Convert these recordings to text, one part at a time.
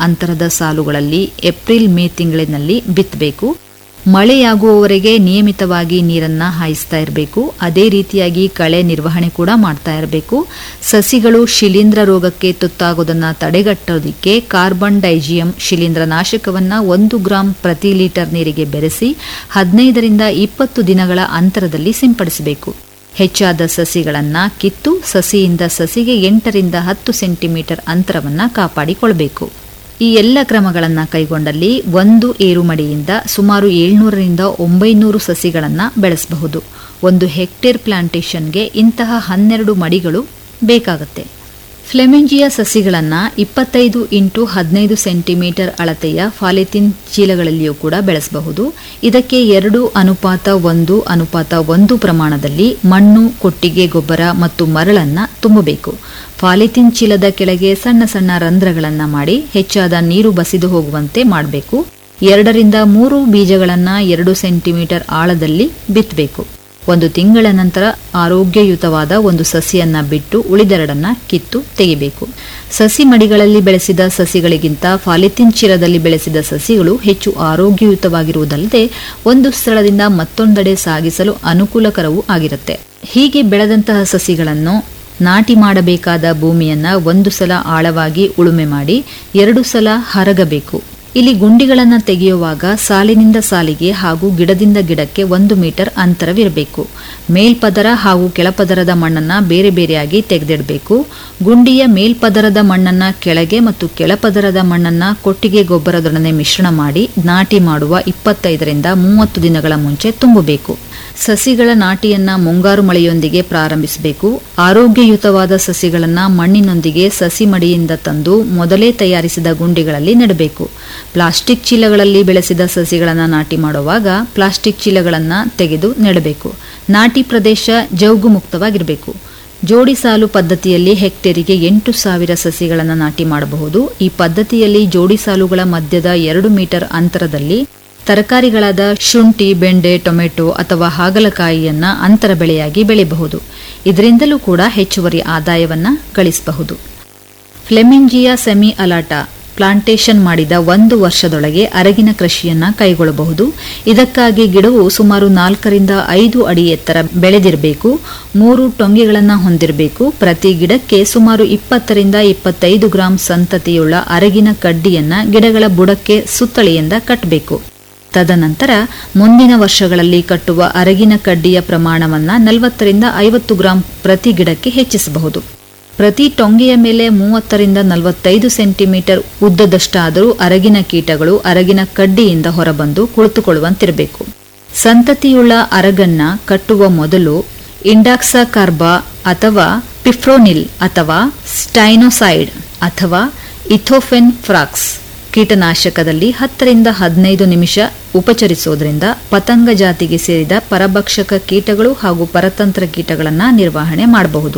ಅಂತರದ ಸಾಲುಗಳಲ್ಲಿ April May ತಿಂಗಳಿನಲ್ಲಿ ಬಿತ್ತಬೇಕು ಮಳೆಯಾಗುವವರೆಗೆ ನಿಯಮಿತವಾಗಿ ನೀರನ್ನ ಹಾಯಿಸ್ತಾ ಇರಬೇಕು ಅದೇ ರೀತಿಯಾಗಿ ಕಳೆ ನಿರ್ವಹಣೆ ಕೂಡ ಮಾಡ್ತಾ ಇರಬೇಕು ಸಸಿಗಳು ಶಿಲೀಂಧ್ರ ರೋಗಕ್ಕೆ ತುತ್ತಾಗೋದನ್ನ ತಡೆಗಟ್ಟೋದಿಕ್ಕೆ ಕಾರ್ಬನ್ ಡೈಜಿಯಂ ಶಿಲೀಂಧ್ರ ನಾಶಕವನ್ನ ಒಂದು ಗ್ರಾಂ ಪ್ರತಿ ಲೀಟರ್ ನೀರಿಗೆ ಬೆರೆಸಿ ಹದಿನೈದರಿಂದ ಇಪ್ಪತ್ತು ದಿನಗಳ ಅಂತರದಲ್ಲಿ ಸಿಂಪಡಿಸಬೇಕು ಹೆಚ್ಚಾದ ಸಸಿಗಳನ್ನ ಕಿತ್ತು ಸಸಿಯಿಂದ ಸಸಿಗೆ ಎಂಟರಿಂದ ಹತ್ತು ಸೆಂಟಿಮೀಟರ್ ಅಂತರವನ್ನ ಕಾಪಾಡಿಕೊಳ್ಬೇಕು ಈ ಎಲ್ಲ ಕ್ರಮಗಳನ್ನು ಕೈಗೊಂಡಲ್ಲಿ ಒಂದು ಏರುಮಡಿಯಿಂದ ಸುಮಾರು ಏಳ್ನೂರರಿಂದ ಒಂಬೈನೂರು ಸಸಿಗಳನ್ನು ಬೆಳೆಸಬಹುದು ಒಂದು ಹೆಕ್ಟೇರ್ ಪ್ಲಾಂಟೇಶನ್ಗೆ ಇಂತಹ ಹನ್ನೆರಡು ಮಡಿಗಳು ಬೇಕಾಗುತ್ತೆ ಫ್ಲೆಮೆಂಜಿಯಾ ಸಸಿಗಳನ್ನು ಇಪ್ಪತ್ತೈದು ಇಂಟು ಹದಿನೈದು ಸೆಂಟಿಮೀಟರ್ ಅಳತೆಯ ಫಾಲಿಥಿನ್ ಚೀಲಗಳಲ್ಲಿಯೂ ಕೂಡ ಬೆಳೆಸಬಹುದು ಇದಕ್ಕೆ ಎರಡು ಅನುಪಾತ ಒಂದು ಅನುಪಾತ ಒಂದು ಪ್ರಮಾಣದಲ್ಲಿ ಮಣ್ಣು ಕೊಟ್ಟಿಗೆ ಗೊಬ್ಬರ ಮತ್ತು ಮರಳನ್ನ ತುಂಬಬೇಕು ಫಾಲಿಥಿನ್ ಚೀಲದ ಕೆಳಗೆ ಸಣ್ಣ ಸಣ್ಣ ರಂಧ್ರಗಳನ್ನು ಮಾಡಿ ಹೆಚ್ಚಾದ ನೀರು ಬಸಿದು ಹೋಗುವಂತೆ ಮಾಡಬೇಕು ಎರಡರಿಂದ ಮೂರು ಬೀಜಗಳನ್ನ ಎರಡು ಸೆಂಟಿಮೀಟರ್ ಆಳದಲ್ಲಿ ಬಿತ್ತಬೇಕು ಒಂದು ತಿಂಗಳ ನಂತರ ಆರೋಗ್ಯಯುತವಾದ ಒಂದು ಸಸಿಯನ್ನ ಬಿಟ್ಟು ಉಳಿದೆರಡನ್ನ ಕಿತ್ತು ತೆಗಿಬೇಕು ಸಸಿ ಮಡಿಗಳಲ್ಲಿ ಬೆಳೆಸಿದ ಸಸಿಗಳಿಗಿಂತ ಫಾಲಿಥಿನ್ ಚೀಲದಲ್ಲಿ ಬೆಳೆಸಿದ ಸಸಿಗಳು ಹೆಚ್ಚು ಆರೋಗ್ಯಯುತವಾಗಿರುವುದಲ್ಲದೆ ಒಂದು ಸ್ಥಳದಿಂದ ಮತ್ತೊಂದೆಡೆ ಸಾಗಿಸಲು ಅನುಕೂಲಕರವೂ ಆಗಿರುತ್ತೆ ಹೀಗೆ ಬೆಳೆದಂತಹ ಸಸಿಗಳನ್ನು ನಾಟಿ ಮಾಡಬೇಕಾದ ಭೂಮಿಯನ್ನ ಒಂದು ಸಲ ಆಳವಾಗಿ ಉಳುಮೆ ಮಾಡಿ ಎರಡು ಸಲ ಹರಗಬೇಕು ಇಲ್ಲಿ ಗುಂಡಿಗಳನ್ನು ತೆಗೆಯುವಾಗ ಸಾಲಿನಿಂದ ಸಾಲಿಗೆ ಹಾಗೂ ಗಿಡದಿಂದ ಗಿಡಕ್ಕೆ ಒಂದು ಮೀಟರ್ ಅಂತರವಿರಬೇಕು ಮೇಲ್ಪದರ ಹಾಗೂ ಕೆಳಪದರದ ಮಣ್ಣನ್ನ ಬೇರೆ ಬೇರೆಯಾಗಿ ತೆಗೆದಿಡಬೇಕು ಗುಂಡಿಯ ಮೇಲ್ಪದರದ ಮಣ್ಣನ್ನ ಕೆಳಗೆ ಮತ್ತು ಕೆಳಪದರದ ಮಣ್ಣನ್ನ ಕೊಟ್ಟಿಗೆ ಗೊಬ್ಬರದೊಡನೆ ಮಿಶ್ರಣ ಮಾಡಿ ನಾಟಿ ಮಾಡುವ ಇಪ್ಪತ್ತೈದರಿಂದ ಮೂವತ್ತು ದಿನಗಳ ಮುಂಚೆ ತುಂಬಬೇಕು ಸಸಿಗಳ ನಾಟಿಯನ್ನ ಮುಂಗಾರು ಮಳೆಯೊಂದಿಗೆ ಪ್ರಾರಂಭಿಸಬೇಕು ಆರೋಗ್ಯಯುತವಾದ ಸಸಿಗಳನ್ನ ಮಣ್ಣಿನೊಂದಿಗೆ ಸಸಿ ಮಡಿಯಿಂದ ತಂದು ಮೊದಲೇ ತಯಾರಿಸಿದ ಗುಂಡಿಗಳಲ್ಲಿ ನೆಡಬೇಕು ಪ್ಲಾಸ್ಟಿಕ್ ಚೀಲಗಳಲ್ಲಿ ಬೆಳೆಸಿದ ಸಸಿಗಳನ್ನು ನಾಟಿ ಮಾಡುವಾಗ ಪ್ಲಾಸ್ಟಿಕ್ ಚೀಲಗಳನ್ನು ತೆಗೆದು ನೆಡಬೇಕು ನಾಟಿ ಪ್ರದೇಶ ಜೌಗು ಮುಕ್ತವಾಗಿರಬೇಕು ಜೋಡಿ ಸಾಲು ಪದ್ಧತಿಯಲ್ಲಿ ಹೆಕ್ಟೇರಿಗೆ ಎಂಟು ಸಾವಿರ ಸಸಿಗಳನ್ನು ನಾಟಿ ಮಾಡಬಹುದು ಈ ಪದ್ಧತಿಯಲ್ಲಿ ಜೋಡಿ ಸಾಲುಗಳ ಮಧ್ಯದ ಎರಡು ಮೀಟರ್ ಅಂತರದಲ್ಲಿ ತರಕಾರಿಗಳಾದ ಶುಂಠಿ ಬೆಂಡೆ ಟೊಮೆಟೊ ಅಥವಾ ಹಾಗಲಕಾಯಿಯನ್ನ ಅಂತರ ಬೆಳೆಯಾಗಿ ಬೆಳೆಯಬಹುದು ಇದರಿಂದಲೂ ಕೂಡ ಹೆಚ್ಚುವರಿ ಆದಾಯವನ್ನ ಗಳಿಸಬಹುದು ಫ್ಲೆಮಿಂಜಿಯಾ ಸೆಮಿ ಅಲಾಟ ಪ್ಲಾಂಟೇಶನ್ ಮಾಡಿದ ಒಂದು ವರ್ಷದೊಳಗೆ ಅರಗಿನ ಕೃಷಿಯನ್ನ ಕೈಗೊಳ್ಳಬಹುದು ಇದಕ್ಕಾಗಿ ಗಿಡವು ಸುಮಾರು ನಾಲ್ಕರಿಂದ ಐದು ಅಡಿ ಎತ್ತರ ಬೆಳೆದಿರಬೇಕು ಮೂರು ಟೊಂಗೆಗಳನ್ನು ಹೊಂದಿರಬೇಕು ಪ್ರತಿ ಗಿಡಕ್ಕೆ ಸುಮಾರು ಇಪ್ಪತ್ತರಿಂದ ಇಪ್ಪತ್ತೈದು ಗ್ರಾಂ ಸಂತತಿಯುಳ್ಳ ಅರಗಿನ ಕಡ್ಡಿಯನ್ನ ಗಿಡಗಳ ಬುಡಕ್ಕೆ ಸುತ್ತಳಿಯಿಂದ ಕಟ್ಟಬೇಕು ತದನಂತರ ಮುಂದಿನ ವರ್ಷಗಳಲ್ಲಿ ಕಟ್ಟುವ ಅರಗಿನ ಕಡ್ಡಿಯ ಪ್ರಮಾಣವನ್ನ ನಲವತ್ತರಿಂದ ಐವತ್ತು ಗ್ರಾಂ ಪ್ರತಿ ಗಿಡಕ್ಕೆ ಹೆಚ್ಚಿಸಬಹುದು ಪ್ರತಿ ಟೊಂಗೆಯ ಮೇಲೆ ಮೂವತ್ತರಿಂದ ನಲವತ್ತೈದು ಸೆಂಟಿಮೀಟರ್ ಉದ್ದದಷ್ಟಾದರೂ ಅರಗಿನ ಕೀಟಗಳು ಅರಗಿನ ಕಡ್ಡಿಯಿಂದ ಹೊರಬಂದು ಕುಳಿತುಕೊಳ್ಳುವಂತಿರಬೇಕು ಸಂತತಿಯುಳ್ಳ ಅರಗನ್ನ ಕಟ್ಟುವ ಮೊದಲು ಇಂಡಾಕ್ಸಾಕಾರ್ಬಾ ಅಥವಾ ಪಿಫ್ರೋನಿಲ್ ಅಥವಾ ಸ್ಟೈನೋಸೈಡ್ ಅಥವಾ ಇಥೋಫೆನ್ ಫ್ರಾಕ್ಸ್ ಕೀಟನಾಶಕದಲ್ಲಿ ಹತ್ತರಿಂದ ಹದಿನೈದು ನಿಮಿಷ ಉಪಚರಿಸುವುದರಿಂದ ಪತಂಗ ಜಾತಿಗೆ ಸೇರಿದ ಪರಭಕ್ಷಕ ಕೀಟಗಳು ಹಾಗೂ ಪರತಂತ್ರ ಕೀಟಗಳನ್ನು ನಿರ್ವಹಣೆ ಮಾಡಬಹುದು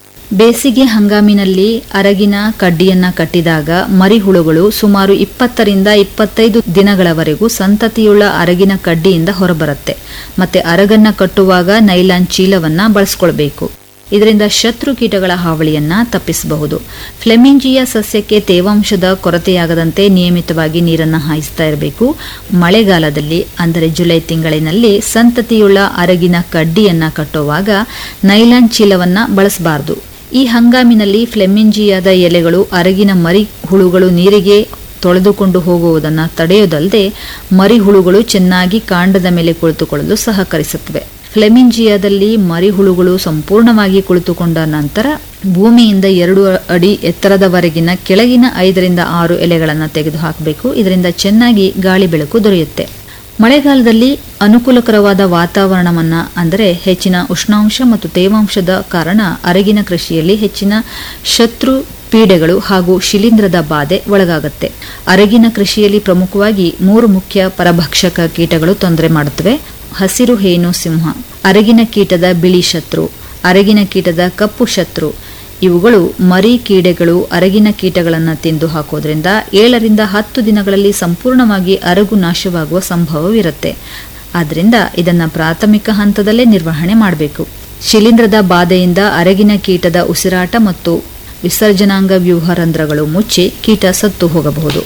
ಬೇಸಿಗೆ ಹಂಗಾಮಿನಲ್ಲಿ ಅರಗಿನ ಕಡ್ಡಿಯನ್ನ ಕಟ್ಟಿದಾಗ ಮರಿಹುಳುಗಳು ಸುಮಾರು ಇಪ್ಪತ್ತರಿಂದ ಇಪ್ಪತ್ತೈದು ದಿನಗಳವರೆಗೂ ಸಂತತಿಯುಳ್ಳ ಅರಗಿನ ಕಡ್ಡಿಯಿಂದ ಹೊರಬರುತ್ತೆ ಮತ್ತೆ ಅರಗನ್ನ ಕಟ್ಟುವಾಗ ನೈಲಾನ್ ಚೀಲವನ್ನ ಬಳಸ್ಕೊಳ್ಬೇಕು ಇದರಿಂದ ಶತ್ರು ಕೀಟಗಳ ಹಾವಳಿಯನ್ನ ತಪ್ಪಿಸಬಹುದು ಫ್ಲೆಮಿಂಜಿಯ ಸಸ್ಯಕ್ಕೆ ತೇವಾಂಶದ ಕೊರತೆಯಾಗದಂತೆ ನಿಯಮಿತವಾಗಿ ನೀರನ್ನು ಹಾಯಿಸ್ತಾ ಇರಬೇಕು ಮಳೆಗಾಲದಲ್ಲಿ ಅಂದರೆ ಜುಲೈ ತಿಂಗಳಿನಲ್ಲಿ ಸಂತತಿಯುಳ್ಳ ಅರಗಿನ ಕಡ್ಡಿಯನ್ನ ಕಟ್ಟುವಾಗ ನೈಲಾನ್ ಚೀಲವನ್ನ ಬಳಸಬಾರದು ಈ ಹಂಗಾಮಿನಲ್ಲಿ ಫ್ಲೆಮಿಂಜಿಯಾದ ಎಲೆಗಳು ಅರಗಿನ ಮರಿ ಹುಳುಗಳು ನೀರಿಗೆ ತೊಳೆದುಕೊಂಡು ಹೋಗುವುದನ್ನು ತಡೆಯುವುದಲ್ಲದೆ ಮರಿಹುಳುಗಳು ಚೆನ್ನಾಗಿ ಕಾಂಡದ ಮೇಲೆ ಕುಳಿತುಕೊಳ್ಳಲು ಸಹಕರಿಸುತ್ತವೆ ಫ್ಲೆಮಿಂಜಿಯಾದಲ್ಲಿ ಮರಿಹುಳುಗಳು ಸಂಪೂರ್ಣವಾಗಿ ಕುಳಿತುಕೊಂಡ ನಂತರ ಭೂಮಿಯಿಂದ ಎರಡು ಅಡಿ ಎತ್ತರದವರೆಗಿನ ಕೆಳಗಿನ ಐದರಿಂದ ಆರು ಎಲೆಗಳನ್ನು ತೆಗೆದು ಹಾಕಬೇಕು ಇದರಿಂದ ಚೆನ್ನಾಗಿ ಗಾಳಿ ಬೆಳಕು ದೊರೆಯುತ್ತೆ ಮಳೆಗಾಲದಲ್ಲಿ ಅನುಕೂಲಕರವಾದ ವಾತಾವರಣವನ್ನ ಅಂದರೆ ಹೆಚ್ಚಿನ ಉಷ್ಣಾಂಶ ಮತ್ತು ತೇವಾಂಶದ ಕಾರಣ ಅರಗಿನ ಕೃಷಿಯಲ್ಲಿ ಹೆಚ್ಚಿನ ಶತ್ರು ಪೀಡೆಗಳು ಹಾಗೂ ಶಿಲೀಂಧ್ರದ ಬಾಧೆ ಒಳಗಾಗುತ್ತೆ ಅರಗಿನ ಕೃಷಿಯಲ್ಲಿ ಪ್ರಮುಖವಾಗಿ ಮೂರು ಮುಖ್ಯ ಪರಭಕ್ಷಕ ಕೀಟಗಳು ತೊಂದರೆ ಮಾಡುತ್ತವೆ ಹಸಿರು ಹೇನು ಸಿಂಹ ಅರಗಿನ ಕೀಟದ ಬಿಳಿ ಶತ್ರು ಅರಗಿನ ಕೀಟದ ಕಪ್ಪು ಶತ್ರು ಇವುಗಳು ಮರಿ ಕೀಡೆಗಳು ಅರಗಿನ ಕೀಟಗಳನ್ನು ತಿಂದು ಹಾಕೋದ್ರಿಂದ ಏಳರಿಂದ ಹತ್ತು ದಿನಗಳಲ್ಲಿ ಸಂಪೂರ್ಣವಾಗಿ ಅರಗು ನಾಶವಾಗುವ ಸಂಭವವಿರುತ್ತೆ ಆದ್ದರಿಂದ ಇದನ್ನು ಪ್ರಾಥಮಿಕ ಹಂತದಲ್ಲೇ ನಿರ್ವಹಣೆ ಮಾಡಬೇಕು ಶಿಲೀಂಧ್ರದ ಬಾಧೆಯಿಂದ ಅರಗಿನ ಕೀಟದ ಉಸಿರಾಟ ಮತ್ತು ವಿಸರ್ಜನಾಂಗ ವ್ಯೂಹ ರಂಧ್ರಗಳು ಮುಚ್ಚಿ ಕೀಟ ಸತ್ತು ಹೋಗಬಹುದು